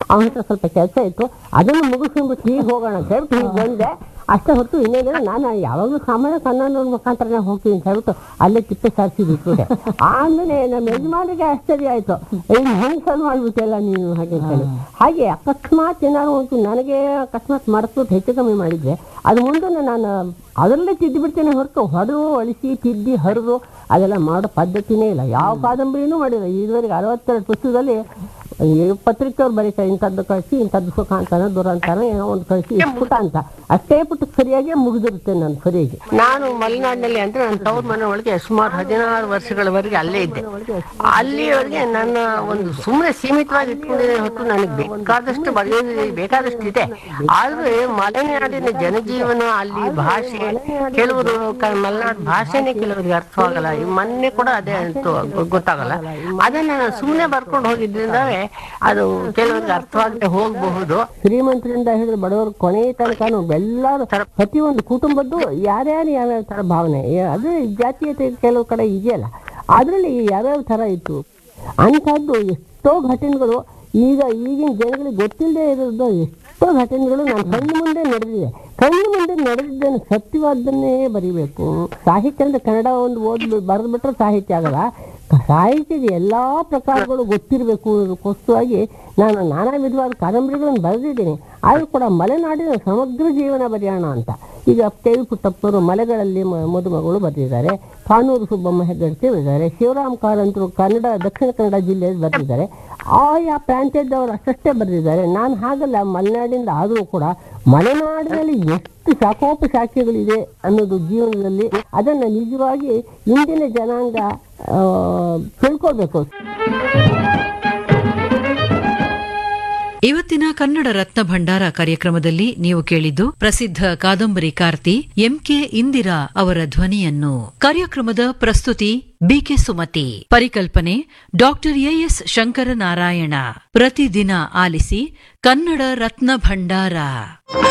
ಅವನ ಹತ್ರ ಸ್ವಲ್ಪ ಕೆಲಸ ಇತ್ತು ಅದನ್ನು ಮುಗಿಸ್ಕೊಂಡ್ಬಿಟ್ಟು ಹೀಗೆ ಹೋಗೋಣ ಅಂತ ಹೇಳ್ಬಿಟ್ಟು ಹೀಗೆ ಬಂದೆ ಅಷ್ಟೇ ಹೊರತು ಇನ್ನೇನಿಲ್ಲ ನಾನು ಯಾವಾಗಲೂ ಸಾಮಾನ್ಯ ಕನ್ನಡ ಮುಖಾಂತರನೇ ಹೋಗ್ತೀನಿ ಅಂತ ಹೇಳ್ಬಿಟ್ಟು ಅಲ್ಲೇ ತಿಪ್ಪೆ ಸಾರಿಸಿ ಬಿಟ್ಬಿಟ್ಟೆ ಆಮೇಲೆ ನಮ್ಮ ಯಜಮಾನಿಗೆ ಆಶ್ಚರ್ಯ ಆಯ್ತು ಏನು ಹೆಂಗೆ ಸರ್ ಮಾಡ್ಬಿಟ್ಟೆಲ್ಲ ನೀನು ಹಾಗೆ ಅಂತ ಹೇಳಿ ಹಾಗೆ ಅಕಸ್ಮಾತ್ ಏನಾದ್ರು ಒಂದು ನನಗೆ ಅಕಸ್ಮಾತ್ ಮರೆಸ್ಬಿಟ್ಟು ಹೆಚ್ಚು ಕಮ್ಮಿ ಮಾಡಿದ್ರೆ ಅದು ಮುಂದೆ ನಾನು ಅದರಲ್ಲೇ ತಿದ್ದು ಬಿಡ್ತೇನೆ ಹೊರತು ಹೊಡೆದು ಅಳಿಸಿ ತಿದ್ದಿ ಹರಿದು ಅದೆಲ್ಲ ಮಾಡೋ ಪದ್ಧತಿನೇ ಇಲ್ಲ ಯಾವ ಕಾದಂಬರಿನೂ ಮಾಡಿಲ್ಲ ಇದುವರೆಗೆ ಅರವತ್ತೆರಡು ಪುಸ್ತಕದಲ್ಲಿ ಈ ಪತ್ರಿಕೆಯವ್ರು ಬರೀತಾರೆ ಇಂಥದ್ದು ಕಳಿಸಿ ಇಂಥದ್ದು ಸುಖ ಅಂತಾನೆ ದುರಂತಾನೆ ಏನೋ ಒಂದು ಕಳಿಸಿ ಇಷ್ಟು ಪುಟ ಅಂತ ಅಷ್ಟೇ ಪುಟ ಸರಿಯಾಗಿ ಮುಗಿದಿರುತ್ತೆ ನಾನು ಸರಿಯಾಗಿ ನಾನು ಮಲೆನಾಡಿನಲ್ಲಿ ಅಂದ್ರೆ ನನ್ನ ತವ್ರ ಮನೆ ಒಳಗೆ ಸುಮಾರು ಹದಿನಾರು ವರ್ಷಗಳವರೆಗೆ ಅಲ್ಲೇ ಇದ್ದೆ ಅಲ್ಲಿವರೆಗೆ ನನ್ನ ಒಂದು ಸುಮ್ಮನೆ ಸೀಮಿತವಾಗಿ ಇಟ್ಕೊಂಡಿದೆ ಹೊತ್ತು ನನಗೆ ಬೇಕಾದಷ್ಟು ಬರೆಯೋದು ಬೇಕಾದಷ್ಟು ಇದೆ ಆದ್ರೆ ಮಲೆನಾಡಿನ ಜನಜೀವನ ಅಲ್ಲಿ ಭಾಷೆ ಕೆಲವರು ಕ- ಮಲೆನಾಡು ಭಾಷೆನೇ ಕೆಲವರಿಗೆ ಅರ್ಥವಾಗಲ್ಲ ಈ ಮೊನ್ನೆ ಕೂಡ ಅದೇ ಅಂತೂ ಗೊ- ಗೊತ್ತಾಗಲ್ಲ ಅದನ್ನ ನಾನು ಸುಮ್ಮನೆ ಬರ್ಕೊಂಡು ಹೋಗಿದ್ರಿಂದವೇ ಅದು ಕೆಲವರಿಗೆ ಅರ್ಥವಾಗದೆ ಹೋಗಬಹುದು ಶ್ರೀಮಂತರಿಂದ ಹಿಡಿದು ಬಡವರು ಕೊನೆ ತನಕನು ಎಲ್ಲರೂ ಪ್ರತಿಯೊಂದು ಕುಟುಂಬದ್ದು ಯಾರ್ಯಾರು ಯಾವ್ಯಾವ ತರ ಭಾವನೆ ಏ- ಅದು ಜಾತೀಯತೆ ಕೆಲವು ಕಡೆ ಇದೆಯಲ್ಲ ಅದರಲ್ಲಿ ಯಾವ್ಯಾವ ತರ ಇತ್ತು ಅಂಥದ್ದು ಎಷ್ಟೋ ಘಟನೆಗಳು ಈಗ ಈಗಿನ ಜನಗಳಿಗೆ ಗೊತ್ತಿಲ್ಲದೆ ಇರೋದು ಎಷ್ಟೋ ಘಟನೆಗಳು ನಮ್ಮ ಕಣ್ಣು ಮುಂದೆ ನಡೆದಿದೆ ಕಣ್ಣು ಮುಂದೆ ನಡೆದಿದ್ದನ್ನು ಸತ್ಯವಾದ್ದನ್ನೇ ಬರಿಬೇಕು ಸಾಹಿತ್ಯ ಅಂದ್ರೆ ಕನ್ನಡ ಒಂದು ಓದ್ ಬರೆದ್ಬಿಟ್ರೆ ಸಾಹಿತ್ಯ ಆಗಲ್ಲ ಸಾಹಿತ್ಯದ ಎಲ್ಲಾ ಪ್ರಕಾರಗಳು ಗೊತ್ತಿರಬೇಕು ಅನ್ನೋದಕ್ಕೋಸ್ಕರವಾಗಿ ನಾನು ನಾನಾ ವಿಧವಾದ ಕಾದಂಬರಿಗಳನ್ನು ಬರೆದಿದ್ದೀನಿ ಆದರೂ ಕೂಡ ಮಲೆನಾಡಿನ ಸಮಗ್ರ ಜೀವನ ಬರೆಯೋಣ ಅಂತ ಈಗ ಕೆ ವಿ ಪುಟ್ಟಪ್ಪರು ಮಲೆಗಳಲ್ಲಿ ಮ- ಮದುಮಗಳು ಬರೆದಿದ್ದಾರೆ ಕಾನೂರು ಸುಬ್ಬಮ್ಮ ಹೆಗ್ಗಡ್ತಿ ಬರೆದಿದ್ದಾರೆ ಶಿವರಾಮ್ ಕಾರಂತರು ಕನ್ನಡ ದಕ್ಷಿಣ ಕನ್ನಡ ಜಿಲ್ಲೆಯಲ್ಲಿ ಬರೆದಿದ್ದಾರೆ ಆಯಾ ಪ್ರಾಂತ್ಯದವರು ಅಷ್ಟಷ್ಟೇ ಬರೆದಿದ್ದಾರೆ ನಾನು ಹಾಗಲ್ಲ ಮಲೆನಾಡಿಂದ ಆದರೂ ಕೂಡ ಮಲೆನಾಡಿನಲ್ಲಿ ಎಷ್ಟು ಶಾಖೋಪಶಾಖೆಗಳಿದೆ ಅನ್ನೋದು ಜೀವನದಲ್ಲಿ ಅದನ್ನು ನಿಜವಾಗಿ ಇಂದಿನ ಜನಾಂಗ ಆ, ತಿಳ್ಕೊಳ್ಬೇಕು ಇವತ್ತಿನ ಕನ್ನಡ ರತ್ನ ಭಂಡಾರ ಕಾರ್ಯಕ್ರಮದಲ್ಲಿ ನೀವು ಕೇಳಿದ್ದು ಪ್ರಸಿದ್ಧ ಕಾದಂಬರಿಕಾರ್ತಿ ಎಂಕೆ ಇಂದಿರಾ ಅವರ ಧ್ವನಿಯನ್ನು ಕಾರ್ಯಕ್ರಮದ ಪ್ರಸ್ತುತಿ ಬಿಕೆ ಸುಮತಿ ಪರಿಕಲ್ಪನೆ ಡಾಕ್ಟರ್ ಎಎಸ್ ಶಂಕರನಾರಾಯಣ ಪ್ರತಿದಿನ ಆಲಿಸಿ ಕನ್ನಡ ರತ್ನ ಭಂಡಾರ